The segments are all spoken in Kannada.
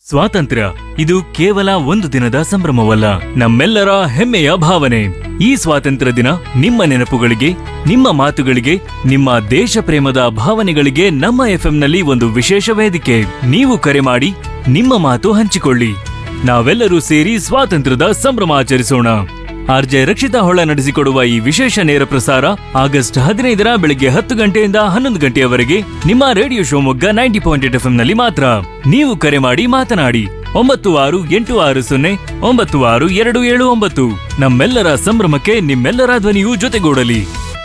ಸ್ವಾತಂತ್ರ್ಯ ಇದು ಕೇವಲ ಒಂದು ದಿನದ ಸಂಭ್ರಮವಲ್ಲ ನಮ್ಮೆಲ್ಲರ ಹೆಮ್ಮೆಯ ಭಾವನೆ ಈ ಸ್ವಾತಂತ್ರ್ಯ ದಿನ ನಿಮ್ಮ ನೆನಪುಗಳಿಗೆ ನಿಮ್ಮ ಮಾತುಗಳಿಗೆ ನಿಮ್ಮ ದೇಶ ಪ್ರೇಮದ ಭಾವನೆಗಳಿಗೆ ನಮ್ಮ ಎಫ್ಎಂನಲ್ಲಿ ಒಂದು ವಿಶೇಷ ವೇದಿಕೆ ನೀವು ಕರೆ ಮಾಡಿ ನಿಮ್ಮ ಮಾತು ಹಂಚಿಕೊಳ್ಳಿ ನಾವೆಲ್ಲರೂ ಸೇರಿ ಸ್ವಾತಂತ್ರ್ಯದ ಸಂಭ್ರಮ ಆಚರಿಸೋಣ ಆರ್ಜೆ ರಕ್ಷಿತಾ ಹೊಳ ನಡೆಸಿಕೊಡುವ ಈ ವಿಶೇಷ ನೇರ ಪ್ರಸಾರ ಆಗಸ್ಟ್ ಹದಿನೈದರ ಬೆಳಿಗ್ಗೆ ಹತ್ತು ಗಂಟೆಯಿಂದ ಹನ್ನೊಂದು ಗಂಟೆಯವರೆಗೆ ನಿಮ್ಮ radio Shivamogga ninety point eight ನಲ್ಲಿ ಮಾತ್ರ ನೀವು ಕರೆ ಮಾಡಿ ಮಾತನಾಡಿ ಒಂಬತ್ತು ಆರು ಎಂಟು ಆರು ಸೊನ್ನೆ ಒಂಬತ್ತು ಆರು ಎರಡು ಏಳು ಒಂಬತ್ತು ನಮ್ಮೆಲ್ಲರ ಸಂಭ್ರಮಕ್ಕೆ ನಿಮ್ಮೆಲ್ಲರ ಧ್ವನಿಯೂ ಜೊತೆಗೂಡಲಿ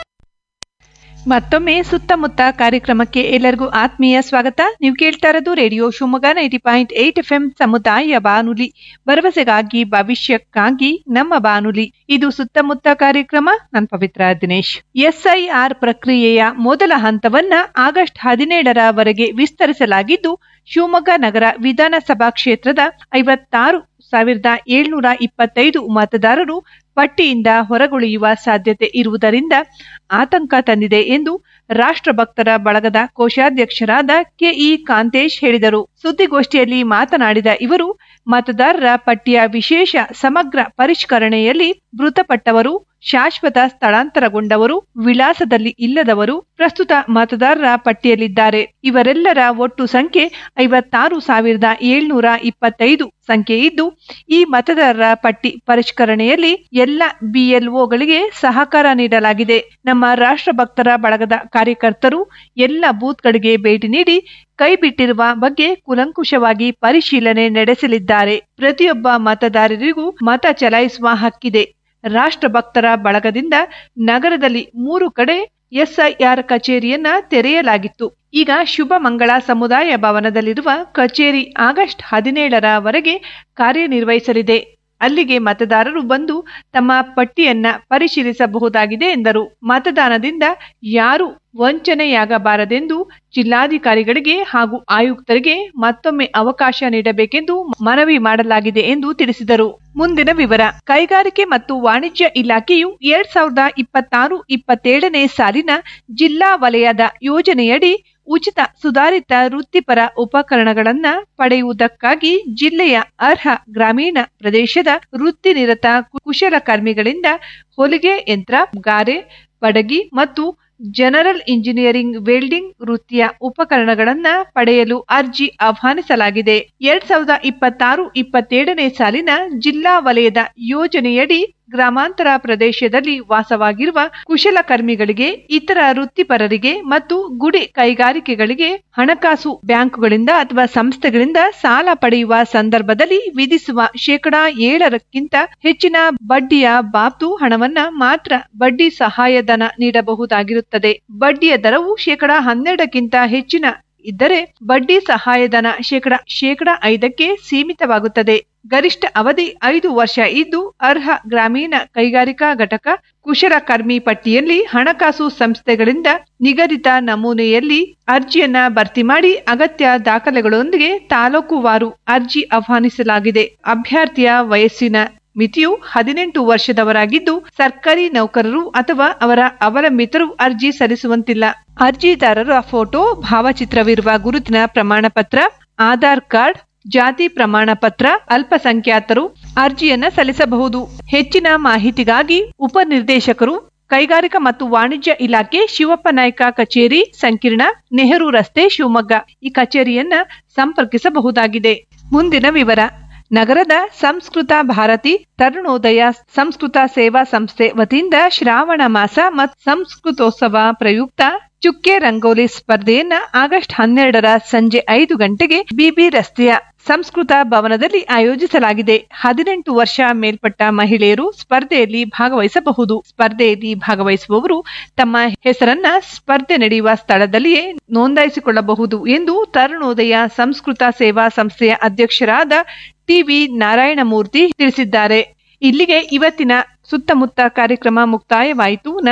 ಮತ್ತೊಮ್ಮೆ ಸುತ್ತಮುತ್ತ ಕಾರ್ಯಕ್ರಮಕ್ಕೆ ಎಲ್ಲರಿಗೂ ಆತ್ಮೀಯ ಸ್ವಾಗತ ನೀವು ಕೇಳ್ತಾ ಇರೋದು radio Shivamogga ninety point eight F M ಸಮುದಾಯ ಬಾನುಲಿ ಭರವಸೆಗಾಗಿ ಭವಿಷ್ಯಕ್ಕಾಗಿ ನಮ್ಮ ಬಾನುಲಿ ಇದು ಸುತ್ತಮುತ್ತ ಕಾರ್ಯಕ್ರಮ ನಾನು ಪವಿತ್ರ ದಿನೇಶ್ ಎಸ್ಐಆರ್ ಪ್ರಕ್ರಿಯೆಯ ಮೊದಲ ಹಂತವನ್ನ ಆಗಸ್ಟ್ ಹದಿನೇಳರವರೆಗೆ ವಿಸ್ತರಿಸಲಾಗಿದ್ದು ಶಿವಮೊಗ್ಗ ನಗರ ವಿಧಾನಸಭಾ ಕ್ಷೇತ್ರದ ಐವತ್ತಾರು ಸಾವಿರದ ಏಳ್ನೂರ ಇಪ್ಪತ್ತೈದು ಮತದಾರರು ಪಟ್ಟಿಯಿಂದ ಹೊರಗುಳಿಯುವ ಸಾಧ್ಯತೆ ಇರುವುದರಿಂದ ಆತಂಕ ತಂದಿದೆ ಎಂದು ರಾಷ್ಟ್ರಭಕ್ತರ ಬಳಗದ ಕೋಶಾಧ್ಯಕ್ಷರಾದ ಕೆಇ ಕಾಂತೇಶ್ ಹೇಳಿದರು ಸುದ್ದಿಗೋಷ್ಠಿಯಲ್ಲಿ ಮಾತನಾಡಿದ ಇವರು ಮತದಾರರ ಪಟ್ಟಿಯ ವಿಶೇಷ ಸಮಗ್ರ ಪರಿಷ್ಕರಣೆಯಲ್ಲಿ ಮೃತಪಟ್ಟವರು ಶಾಶ್ವತ ಸ್ಥಳಾಂತರಗೊಂಡವರು ವಿಳಾಸದಲ್ಲಿ ಇಲ್ಲದವರು ಪ್ರಸ್ತುತ ಮತದಾರರ ಪಟ್ಟಿಯಲ್ಲಿದ್ದಾರೆ ಇವರೆಲ್ಲರ ಒಟ್ಟು ಸಂಖ್ಯೆ ಐವತ್ತಾರು ಸಾವಿರದ ಏಳ್ನೂರ ಇಪ್ಪತ್ತೈದು ಸಂಖ್ಯೆ ಇದ್ದು ಈ ಮತದಾರರ ಪಟ್ಟಿ ಪರಿಷ್ಕರಣೆಯಲ್ಲಿ ಎಲ್ಲ ಬಿಎಲ್ಒಗಳಿಗೆ ಸಹಕಾರ ನೀಡಲಾಗಿದೆ ನಮ್ಮ ರಾಷ್ಟ್ರಭಕ್ತರ ಬಳಗದ ಕಾರ್ಯಕರ್ತರು ಎಲ್ಲ ಬೂತ್ಗಳಿಗೆ ಭೇಟಿ ನೀಡಿ ಕೈ ಬಿಟ್ಟಿರುವ ಬಗ್ಗೆ ಕುಲಂಕುಷವಾಗಿ ಪರಿಶೀಲನೆ ನಡೆಸಲಿದ್ದಾರೆ ಪ್ರತಿಯೊಬ್ಬ ಮತದಾರರಿಗೂ ಮತ ಚಲಾಯಿಸುವ ಹಕ್ಕಿದೆ ರಾಷ್ಟ್ರಭಕ್ತರ ಬಳಗದಿಂದ ನಗರದಲ್ಲಿ ಮೂರು ಕಡೆ ಎಸ್ಐಆರ್ ಕಚೇರಿಯನ್ನ ತೆರೆಯಲಾಗಿತ್ತು ಈಗ ಶುಭ ಮಂಗಳ ಸಮುದಾಯ ಭವನದಲ್ಲಿರುವ ಕಚೇರಿ ಆಗಸ್ಟ್ ಹದಿನೇಳರವರೆಗೆ ಕಾರ್ಯನಿರ್ವಹಿಸಲಿದೆ ಅಲ್ಲಿಗೆ ಮತದಾರರು ಬಂದು ತಮ್ಮ ಪಟ್ಟಿಯನ್ನ ಪರಿಶೀಲಿಸಬಹುದಾಗಿದೆ ಎಂದರು ಮತದಾನದಿಂದ ಯಾರು ವಂಚನೆಯಾಗಬಾರದೆಂದು ಜಿಲ್ಲಾಧಿಕಾರಿಗಳಿಗೆ ಹಾಗೂ ಆಯುಕ್ತರಿಗೆ ಮತ್ತೊಮ್ಮೆ ಅವಕಾಶ ನೀಡಬೇಕೆಂದು ಮನವಿ ಮಾಡಲಾಗಿದೆ ಎಂದು ತಿಳಿಸಿದರು ಮುಂದಿನ ವಿವರ ಕೈಗಾರಿಕೆ ಮತ್ತು ವಾಣಿಜ್ಯ ಇಲಾಖೆಯು ಎರಡ್ ಸಾವಿರದ ಇಪ್ಪತ್ತಾರು ಇಪ್ಪತ್ತೇಳನೇ ಸಾಲಿನ ಜಿಲ್ಲಾ ವಲಯದ ಯೋಜನೆಯಡಿ ಉಚಿತ ಸುಧಾರಿತ ವೃತ್ತಿಪರ ಉಪಕರಣಗಳನ್ನ ಪಡೆಯುವುದಕ್ಕಾಗಿ ಜಿಲ್ಲೆಯ ಅರ್ಹ ಗ್ರಾಮೀಣ ಪ್ರದೇಶದ ವೃತ್ತಿನಿರತ ಕುಶಲಕರ್ಮಿಗಳಿಂದ ಹೊಲಿಗೆ ಯಂತ್ರ ಗಾರೆ ಬಡಗಿ ಮತ್ತು ಜನರಲ್ ಇಂಜಿನಿಯರಿಂಗ್ ವೆಲ್ಡಿಂಗ್ ವೃತ್ತಿಯ ಉಪಕರಣಗಳನ್ನ ಪಡೆಯಲು ಅರ್ಜಿ ಆಹ್ವಾನಿಸಲಾಗಿದೆ ಎರಡ್ ಸಾವಿರದ ಇಪ್ಪತ್ತಾರು ಇಪ್ಪತ್ತೇಳನೇ ಸಾಲಿನ ಜಿಲ್ಲಾ ವಲಯದ ಯೋಜನೆಯಡಿ ಗ್ರಾಮಾಂತರ ಪ್ರದೇಶದಲ್ಲಿ ವಾಸವಾಗಿರುವ ಕುಶಲಕರ್ಮಿಗಳಿಗೆ ಇತರ ವೃತ್ತಿಪರರಿಗೆ ಮತ್ತು ಗುಡಿ ಕೈಗಾರಿಕೆಗಳಿಗೆ ಹಣಕಾಸು ಬ್ಯಾಂಕುಗಳಿಂದ ಅಥವಾ ಸಂಸ್ಥೆಗಳಿಂದ ಸಾಲ ಪಡೆಯುವ ಸಂದರ್ಭದಲ್ಲಿ ವಿಧಿಸುವ ಶೇಕಡಾ ಏಳರಕ್ಕಿಂತ ಹೆಚ್ಚಿನ ಬಡ್ಡಿಯ ಬಾಬ್ತು ಹಣವನ್ನ ಮಾತ್ರ ಬಡ್ಡಿ ಸಹಾಯಧನ ನೀಡಬಹುದಾಗಿರುತ್ತದೆ ಬಡ್ಡಿಯ ದರವು ಶೇಕಡಾ ಹನ್ನೆರಡಕ್ಕಿಂತ ಹೆಚ್ಚಿನ ಇದ್ದರೆ ಬಡ್ಡಿ ಸಹಾಯಧನ ಶೇಕಡ ಶೇಕಡ ಐದಕ್ಕೆ ಸೀಮಿತವಾಗುತ್ತದೆ ಗರಿಷ್ಠ ಅವಧಿ ಐದು ವರ್ಷ ಇದ್ದು ಅರ್ಹ ಗ್ರಾಮೀಣ ಕೈಗಾರಿಕಾ ಘಟಕ ಕುಶಲಕರ್ಮಿ ಪಟ್ಟಿಯಲ್ಲಿ ಹಣಕಾಸು ಸಂಸ್ಥೆಗಳಿಂದ ನಿಗದಿತ ನಮೂನೆಯಲ್ಲಿ ಅರ್ಜಿಯನ್ನ ಭರ್ತಿ ಮಾಡಿ ಅಗತ್ಯ ದಾಖಲೆಗಳೊಂದಿಗೆ ತಾಲೂಕುವಾರು ಅರ್ಜಿ ಆಹ್ವಾನಿಸಲಾಗಿದೆ ಅಭ್ಯರ್ಥಿಯ ವಯಸ್ಸಿನ ಮಿತಿಯು ಹದಿನೆಂಟು ವರ್ಷದವರಾಗಿದ್ದು ಸರ್ಕಾರಿ ನೌಕರರು ಅಥವಾ ಅವರ ಅವಲಂಬಿತರು ಅರ್ಜಿ ಸಲ್ಲಿಸುವಂತಿಲ್ಲ ಅರ್ಜಿದಾರರ ಫೋಟೋ ಭಾವಚಿತ್ರವಿರುವ ಗುರುತಿನ ಪ್ರಮಾಣ ಪತ್ರ ಆಧಾರ್ ಕಾರ್ಡ್ ಜಾತಿ ಪ್ರಮಾಣ ಪತ್ರ ಅಲ್ಪಸಂಖ್ಯಾತರು ಅರ್ಜಿಯನ್ನ ಸಲ್ಲಿಸಬಹುದು ಹೆಚ್ಚಿನ ಮಾಹಿತಿಗಾಗಿ ಉಪನಿರ್ದೇಶಕರು ಕೈಗಾರಿಕಾ ಮತ್ತು ವಾಣಿಜ್ಯ ಇಲಾಖೆ ಶಿವಪ್ಪ ನಾಯ್ಕ ಕಚೇರಿ ಸಂಕೀರ್ಣ ನೆಹರು ರಸ್ತೆ ಶಿವಮೊಗ್ಗ ಈ ಕಚೇರಿಯನ್ನ ಸಂಪರ್ಕಿಸಬಹುದಾಗಿದೆ ಮುಂದಿನ ವಿವರ ನಗರದ ಸಂಸ್ಕೃತ ಭಾರತಿ ತರುಣೋದಯ ಸಂಸ್ಕೃತ ಸೇವಾ ಸಂಸ್ಥೆ ವತಿಯಿಂದ ಶ್ರಾವಣ ಮಾಸ ಮತ್ತು ಸಂಸ್ಕೃತೋತ್ಸವ ಪ್ರಯುಕ್ತ ಚುಕ್ಕೆ ರಂಗೋಲಿ ಸ್ಪರ್ಧೆಯನ್ನ ಆಗಸ್ಟ್ ಹನ್ನೆರಡರ ಸಂಜೆ ಐದು ಗಂಟೆಗೆ ಬಿಬಿ ರಸ್ತೆಯ ಸಂಸ್ಕೃತ ಭವನದಲ್ಲಿ ಆಯೋಜಿಸಲಾಗಿದೆ ಹದಿನೆಂಟು ವರ್ಷ ಮೇಲ್ಪಟ್ಟ ಮಹಿಳೆಯರು ಸ್ಪರ್ಧೆಯಲ್ಲಿ ಭಾಗವಹಿಸಬಹುದು ಸ್ಪರ್ಧೆಯಲ್ಲಿ ಭಾಗವಹಿಸುವವರು ತಮ್ಮ ಹೆಸರನ್ನ ಸ್ಪರ್ಧೆ ನಡೆಯುವ ಸ್ಥಳದಲ್ಲಿಯೇ ನೋಂದಾಯಿಸಿಕೊಳ್ಳಬಹುದು ಎಂದು ತರುಣೋದಯ ಸಂಸ್ಕೃತ ಸೇವಾ ಸಂಸ್ಥೆಯ ಅಧ್ಯಕ್ಷರಾದ ಟಿವಿ ನಾರಾಯಣಮೂರ್ತಿ ತಿಳಿಸಿದ್ದಾರೆ ಇಲ್ಲಿಗೆ ಇವತ್ತಿನ ಸುತ್ತಮುತ್ತ ಕಾರ್ಯಕ್ರಮ ಮುಕ್ತಾಯವಾಯಿತು